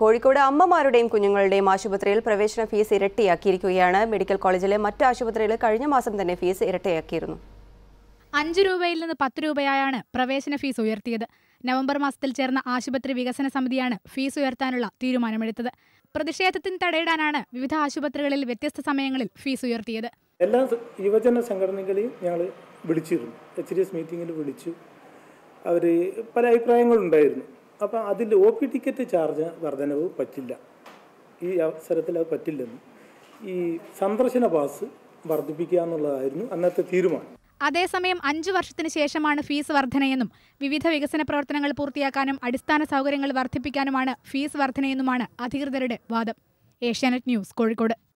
കോഴിക്കോട് അമ്മമാരുടെയും കുഞ്ഞുങ്ങളുടെയും ആശുപത്രിയിൽ പ്രവേശന fees ഇരട്ടിയാക്കിയിരിക്കുകയാണ് medical കോളേജിലെ മറ്റ് ആശുപത്രിയിൽ കഴിഞ്ഞ മാസം തന്നെ ഫീസ് ഇരട്ടിയാക്കിയിരുന്നു അഞ്ച് രൂപയിൽ നിന്ന് പത്ത് രൂപയായാണ് പ്രവേശന ഫീസ് ഉയർത്തിയത് നവംബർ മാസത്തിൽ ചേർന്ന ആശുപത്രി വികസന സമിതിയാണ് ഫീസ് ഉയർത്താനുള്ള തീരുമാനമെടുത്തത് പ്രതിഷേധത്തിന് തടയിടാനാണ് വിവിധ ആശുപത്രികളിൽ വ്യത്യസ്ത സമയങ്ങളിൽ ഫീസ് ഉയർത്തിയത് എല്ലാ സ- യുവജന സംഘടനകളെയും ഞങ്ങൾ വിളിച്ചിരുന്നു എച്ച് ഡി എസ് മീറ്റിങ്ങിൽ വിളിച്ചു അവർ പല അഭിപ്രായങ്ങളുണ്ടായിരുന്നു അപ്പം അതിൽ ഒ പി ടിക്കറ്റ് ചാർജ് വർധനവ് പറ്റില്ല ഈ അവസരത്തിൽ അത് പറ്റില്ലെന്ന് ഈ സന്ദർശന പാസ് വർദ്ധിപ്പിക്കുക എന്നുള്ളതായിരുന്നു അന്നത്തെ തീരുമാനം അതേസമയം അഞ്ചു വർഷത്തിന് ശേഷമാണ് ഫീസ് വർധനയെന്നും വിവിധ വികസന പ്രവർത്തനങ്ങൾ പൂർത്തിയാക്കാനും അടിസ്ഥാന സൗകര്യങ്ങൾ വർദ്ധിപ്പിക്കാനുമാണ് ഫീസ് വർധനയെന്നുമാണ് അധികൃതരുടെ വാദം ഏഷ്യാനെറ്റ് ന്യൂസ് കോഴിക്കോട്